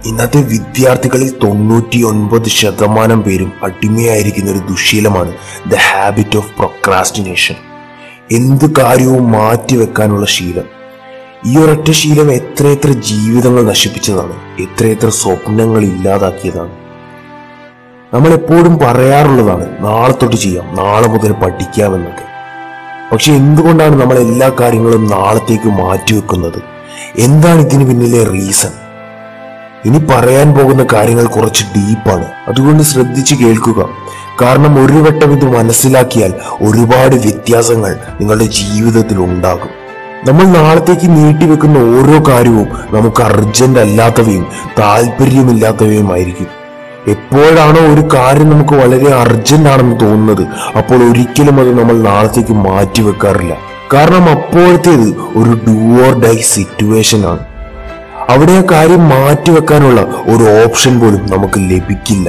ഇന്നത്തെ വിദ്യാർത്ഥികളിൽ തൊണ്ണൂറ്റി ഒൻപത് ശതമാനം പേരും അടിമയായിരിക്കുന്ന ഒരു ദുശീലമാണ് ദ ഹാബിറ്റ് ഓഫ് പ്രൊക്രാസ്റ്റിനേഷൻ എന്ത് കാര്യവും മാറ്റിവെക്കാനുള്ള ശീലം ഈ ഒരൊറ്റ ശീലം എത്രയെത്ര ജീവിതങ്ങൾ നശിപ്പിച്ചതാണ് എത്രയെത്ര സ്വപ്നങ്ങൾ ഇല്ലാതാക്കിയതാണ് നമ്മൾ എപ്പോഴും പറയാറുള്ളതാണ് നാളെ തൊട്ട് ചെയ്യാം നാളെ മുതൽ പഠിക്കാമെന്നൊക്കെ പക്ഷെ എന്തുകൊണ്ടാണ് നമ്മൾ എല്ലാ കാര്യങ്ങളും നാളത്തേക്ക് മാറ്റിവെക്കുന്നത് എന്താണ് ഇതിന് പിന്നിലെ റീസൺ ഇനി പറയാൻ പോകുന്ന കാര്യങ്ങൾ കുറച്ച് ഡീപ്പാണ് അതുകൊണ്ട് ശ്രദ്ധിച്ച് കേൾക്കുക കാരണം ഒരു വട്ടം ഇത് മനസ്സിലാക്കിയാൽ ഒരുപാട് വ്യത്യാസങ്ങൾ നിങ്ങളുടെ ജീവിതത്തിൽ ഉണ്ടാകും നമ്മൾ നാളത്തേക്ക് നീട്ടിവെക്കുന്ന ഓരോ കാര്യവും നമുക്ക് അർജന്റ് അല്ലാത്തവയും താല്പര്യമില്ലാത്തവയുമായിരിക്കും എപ്പോഴാണോ ഒരു കാര്യം നമുക്ക് വളരെ അർജന്റ് ആണെന്ന് തോന്നുന്നത് അപ്പോൾ ഒരിക്കലും അത് നമ്മൾ നാളത്തേക്ക് മാറ്റി വെക്കാറില്ല കാരണം അപ്പോഴത്തേത് ഒരു ഡു ഓർ ഡൈ സിറ്റുവേഷൻ ആണ് അവിടെ ആ കാര്യം മാറ്റിവെക്കാനുള്ള ഒരു ഓപ്ഷൻ പോലും നമുക്ക് ലഭിക്കില്ല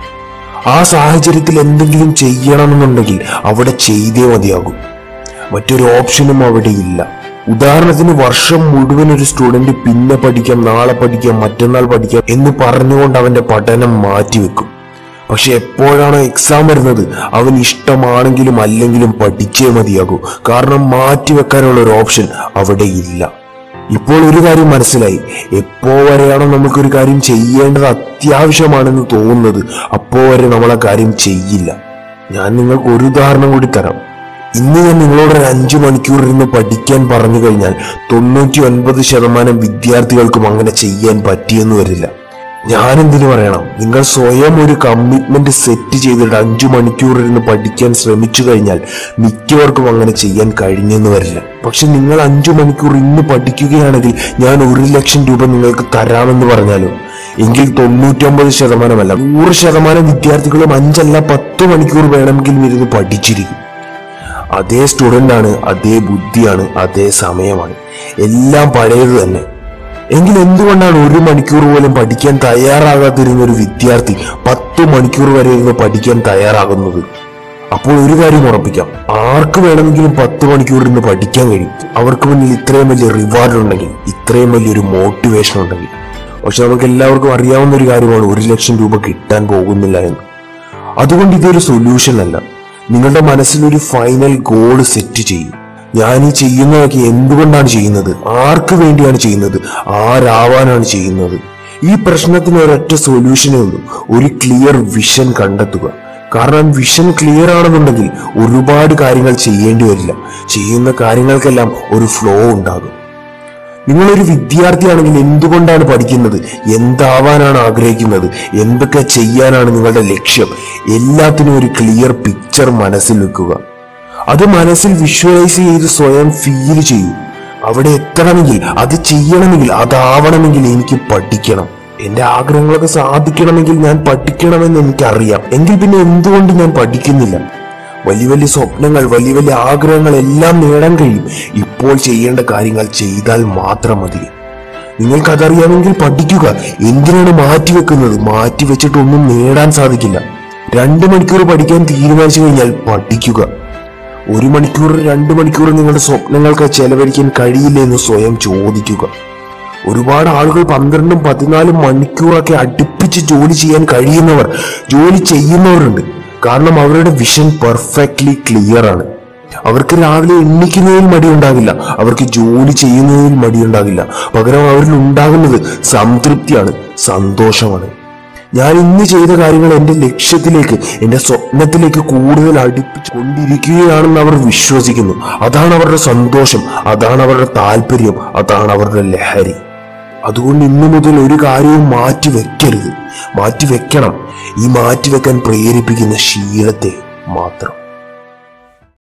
ആ സാഹചര്യത്തിൽ എന്തെങ്കിലും ചെയ്യണമെന്നുണ്ടെങ്കിൽ അവിടെ ചെയ്തേ മതിയാകും മറ്റൊരു ഓപ്ഷനും അവിടെ ഇല്ല ഉദാഹരണത്തിന് വർഷം മുഴുവൻ ഒരു സ്റ്റുഡന്റ് പിന്നെ പഠിക്കാം നാളെ പഠിക്കാം മറ്റന്നാൾ പഠിക്കാം എന്ന് പറഞ്ഞുകൊണ്ട് അവന്റെ പഠനം മാറ്റിവെക്കും പക്ഷെ എപ്പോഴാണോ എക്സാം വരുന്നത് അവൻ ഇഷ്ടമാണെങ്കിലും അല്ലെങ്കിലും പഠിച്ചേ മതിയാകൂ കാരണം മാറ്റിവെക്കാനുള്ള ഒരു ഓപ്ഷൻ അവിടെ ഇല്ല ഇപ്പോൾ ഒരു കാര്യം മനസ്സിലായി എപ്പോ വരെയാണോ നമുക്കൊരു കാര്യം ചെയ്യേണ്ടത് അത്യാവശ്യമാണെന്ന് തോന്നുന്നത് അപ്പോ വരെ നമ്മൾ ആ കാര്യം ചെയ്യില്ല ഞാൻ നിങ്ങൾക്ക് ഒരു ഉദാഹരണം കൂടി തരാം ഇന്ന് ഞാൻ നിങ്ങളോട് ഒരു അഞ്ചു മണിക്കൂർ ഇരുന്ന് പഠിക്കാൻ പറഞ്ഞു കഴിഞ്ഞാൽ തൊണ്ണൂറ്റി ഒൻപത് ശതമാനം വിദ്യാർത്ഥികൾക്കും അങ്ങനെ ചെയ്യാൻ പറ്റിയെന്ന് വരില്ല ഞാൻ എന്തിനു പറയണം നിങ്ങൾ സ്വയം ഒരു കമ്മിറ്റ്മെന്റ് സെറ്റ് ചെയ്തിട്ട് അഞ്ചു മണിക്കൂർ ഇരുന്ന് പഠിക്കാൻ ശ്രമിച്ചു കഴിഞ്ഞാൽ മിക്കവർക്കും അങ്ങനെ ചെയ്യാൻ കഴിഞ്ഞെന്ന് വരില്ല പക്ഷെ നിങ്ങൾ അഞ്ചു മണിക്കൂർ ഇന്ന് പഠിക്കുകയാണെങ്കിൽ ഞാൻ ഒരു ലക്ഷം രൂപ നിങ്ങൾക്ക് തരാമെന്ന് പറഞ്ഞാലോ എങ്കിൽ തൊണ്ണൂറ്റൊമ്പത് ശതമാനമല്ല നൂറ് ശതമാനം വിദ്യാർത്ഥികളും അഞ്ചല്ല പത്ത് മണിക്കൂർ വേണമെങ്കിലും ഇരുന്ന് പഠിച്ചിരിക്കും അതേ സ്റ്റുഡന്റ് ആണ് അതേ ബുദ്ധിയാണ് അതേ സമയമാണ് എല്ലാം പഴയത് തന്നെ എങ്കിൽ എന്തുകൊണ്ടാണ് ഒരു മണിക്കൂർ പോലും പഠിക്കാൻ തയ്യാറാകാതിരുന്ന ഒരു വിദ്യാർത്ഥി പത്ത് മണിക്കൂർ വരെ ഇരുന്ന് പഠിക്കാൻ തയ്യാറാകുന്നത് അപ്പോൾ ഒരു കാര്യം ഉറപ്പിക്കാം ആർക്ക് വേണമെങ്കിലും പത്ത് മണിക്കൂർ ഇരുന്ന് പഠിക്കാൻ കഴിയും അവർക്ക് മുന്നിൽ ഇത്രയും വലിയ റിവാർഡ് ഉണ്ടെങ്കിൽ ഇത്രയും വലിയൊരു മോട്ടിവേഷൻ ഉണ്ടെങ്കിൽ പക്ഷെ നമുക്ക് എല്ലാവർക്കും അറിയാവുന്ന ഒരു കാര്യമാണ് ഒരു ലക്ഷം രൂപ കിട്ടാൻ പോകുന്നില്ല എന്ന് അതുകൊണ്ട് ഇതൊരു സൊല്യൂഷൻ അല്ല നിങ്ങളുടെ മനസ്സിൽ ഒരു ഫൈനൽ ഗോൾ സെറ്റ് ചെയ്യും ഞാൻ ഈ ചെയ്യുന്നതൊക്കെ എന്തുകൊണ്ടാണ് ചെയ്യുന്നത് ആർക്ക് വേണ്ടിയാണ് ചെയ്യുന്നത് ആരാവാനാണ് ചെയ്യുന്നത് ഈ പ്രശ്നത്തിന് ഒരൊറ്റ സൊല്യൂഷനേ ഉള്ളൂ ഒരു ക്ലിയർ വിഷൻ കണ്ടെത്തുക കാരണം വിഷൻ ക്ലിയർ ആണെന്നുണ്ടെങ്കിൽ ഒരുപാട് കാര്യങ്ങൾ ചെയ്യേണ്ടി വരില്ല ചെയ്യുന്ന കാര്യങ്ങൾക്കെല്ലാം ഒരു ഫ്ലോ ഉണ്ടാകും നിങ്ങളൊരു വിദ്യാർത്ഥിയാണെങ്കിൽ എന്തുകൊണ്ടാണ് പഠിക്കുന്നത് എന്താവാനാണ് ആഗ്രഹിക്കുന്നത് എന്തൊക്കെ ചെയ്യാനാണ് നിങ്ങളുടെ ലക്ഷ്യം എല്ലാത്തിനും ഒരു ക്ലിയർ പിക്ചർ മനസ്സിൽ വെക്കുക അത് മനസ്സിൽ വിഷ്വലൈസ് ചെയ്ത് സ്വയം ഫീൽ ചെയ്യൂ അവിടെ എത്തണമെങ്കിൽ അത് ചെയ്യണമെങ്കിൽ അതാവണമെങ്കിൽ എനിക്ക് പഠിക്കണം എന്റെ ആഗ്രഹങ്ങളൊക്കെ സാധിക്കണമെങ്കിൽ ഞാൻ പഠിക്കണമെന്ന് എനിക്കറിയാം എങ്കിൽ പിന്നെ എന്തുകൊണ്ട് ഞാൻ പഠിക്കുന്നില്ല വലിയ വലിയ സ്വപ്നങ്ങൾ വലിയ വലിയ ആഗ്രഹങ്ങൾ എല്ലാം നേടാൻ കഴിയും ഇപ്പോൾ ചെയ്യേണ്ട കാര്യങ്ങൾ ചെയ്താൽ മാത്രം മതി നിങ്ങൾക്കതറിയാമെങ്കിൽ പഠിക്കുക എന്തിനാണ് മാറ്റിവെക്കുന്നത് മാറ്റിവെച്ചിട്ടൊന്നും നേടാൻ സാധിക്കില്ല രണ്ട് മണിക്കൂർ പഠിക്കാൻ തീരുമാനിച്ചു കഴിഞ്ഞാൽ പഠിക്കുക ഒരു മണിക്കൂർ രണ്ട് മണിക്കൂർ നിങ്ങളുടെ സ്വപ്നങ്ങൾക്ക് ചെലവഴിക്കാൻ കഴിയില്ല എന്ന് സ്വയം ചോദിക്കുക ഒരുപാട് ആളുകൾ പന്ത്രണ്ടും പതിനാലും മണിക്കൂറൊക്കെ അടുപ്പിച്ച് ജോലി ചെയ്യാൻ കഴിയുന്നവർ ജോലി ചെയ്യുന്നവരുണ്ട് കാരണം അവരുടെ വിഷൻ പെർഫെക്റ്റ്ലി ക്ലിയർ ആണ് അവർക്ക് രാവിലെ എണ്ണിക്കുന്നതിൽ മടിയുണ്ടാകില്ല അവർക്ക് ജോലി ചെയ്യുന്നതിൽ മടിയുണ്ടാകില്ല പകരം അവരിൽ ഉണ്ടാകുന്നത് സംതൃപ്തിയാണ് സന്തോഷമാണ് ഞാൻ ഇന്ന് ചെയ്ത കാര്യങ്ങൾ എന്റെ ലക്ഷ്യത്തിലേക്ക് എന്റെ സ്വപ്നത്തിലേക്ക് കൂടുതൽ അടുപ്പിച്ചു കൊണ്ടിരിക്കുകയാണെന്ന് അവർ വിശ്വസിക്കുന്നു അതാണ് അവരുടെ സന്തോഷം അതാണ് അവരുടെ താല്പര്യം അതാണ് അവരുടെ ലഹരി അതുകൊണ്ട് ഇന്നു മുതൽ ഒരു കാര്യവും മാറ്റി വെക്കരുത് മാറ്റി വെക്കണം ഈ മാറ്റി വെക്കാൻ പ്രേരിപ്പിക്കുന്ന ശീലത്തെ മാത്രം